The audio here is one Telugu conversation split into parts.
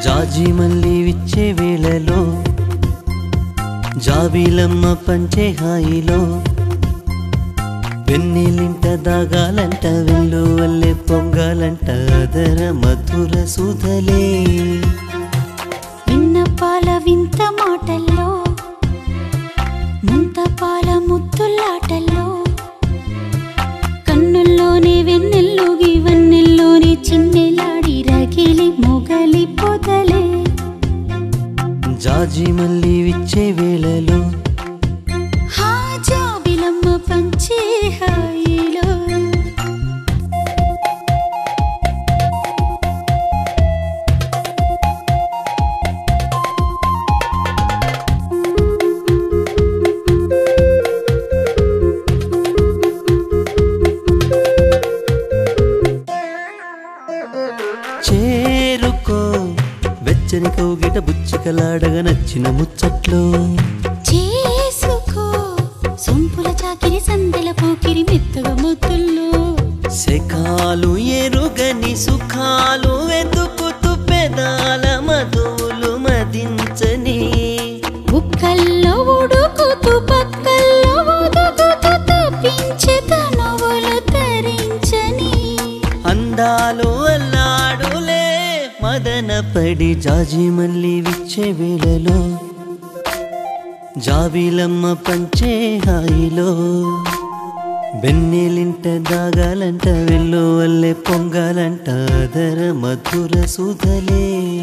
జాజి మల్లి విచ్చే వేళలో జాబీలమ్మ పంచే హాయిలో వెన్నెలింట దాగాలంట వెళ్ళు వల్లే పొంగాలంట అదర మధుర సుధలే విన్నపాల వింత మాటల్లో ముంతపాల ముద్దులాటల్లో కన్నుల్లోనే వెన్నెల్లోగి వన్నెల్లోని చిన్నెలాడి రగిలి మొగలి పొదలే జాజి మల్లి విచ్చే వేళలో హా జాబిలమ్మ పంచే హాయిలో చేరుకో వెచ్చని కౌగిట బుచ్చికలాడగ నచ్చిన ముచ్చట్లో చేసుకో సొంపుల చాకిరి సందెల పోకిరి మెత్తగా ముద్దుల్లో శకాలు ఎరుగని సుఖాలు వెతుకుతూ పెదాల మధువులు మదించని బుక్కల్లో ఉడుకుతూ పక్కల్లో ఒదుగుతూ తప్పించే తనువులు తరించని అందాలు అల్లాడులే మదన పడి జాజి మల్లి విచ్చే వేళలో జాబీలమ్మ పంచే హాయిలో వెన్నెలింట దాగాలంట వెళ్ళు వల్లే పొంగాలంట అదర మధుర సుధలే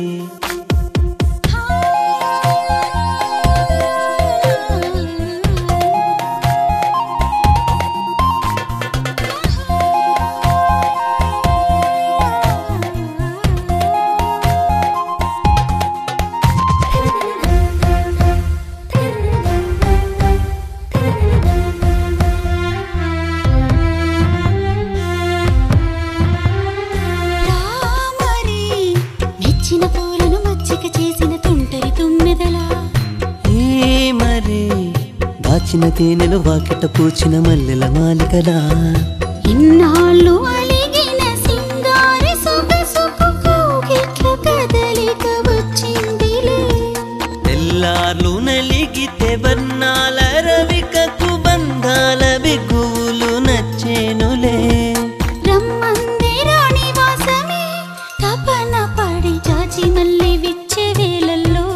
రామరి మెచ్చిన పూలను మచ్చిక చేసిన తుంటరి తుమ్మెదలా ఏ మరి దాచిన తేనెలు వాకిట పూచిన మల్లెల మాలికలా ఇన్నాళ్ళు అలిగిన సింగారి సొగసుకు కోగిట్ల కదలిక వచ్చిందిలే తెల్లార్లు నలిగితే వర్ణాల రవికకు బంధాల బిగువులు నచ్చేనులే రమ్మంది రాణి వాసమే తపన పడి చాచి మళ్ళీ విచ్చే వేళల్లో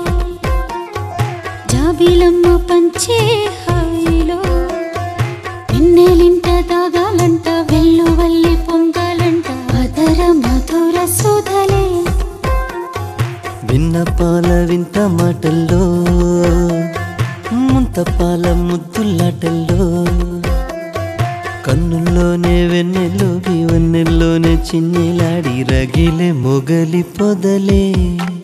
జాబిలమ్మ పంచే హాయిలో వెన్నెలింట దాగాలంట వెళ్ళు వల్లి పొంగాలంట అదర మధుర సుధలే విన్నపాల వింత మాటల్లో ముంతపాల ముద్దులాటల్లో కన్నుల్లోనే వెన్నెల్లోకి వెన్నెల్లోనే చిన్నెలాడి రగిలే మొగలి పొదలే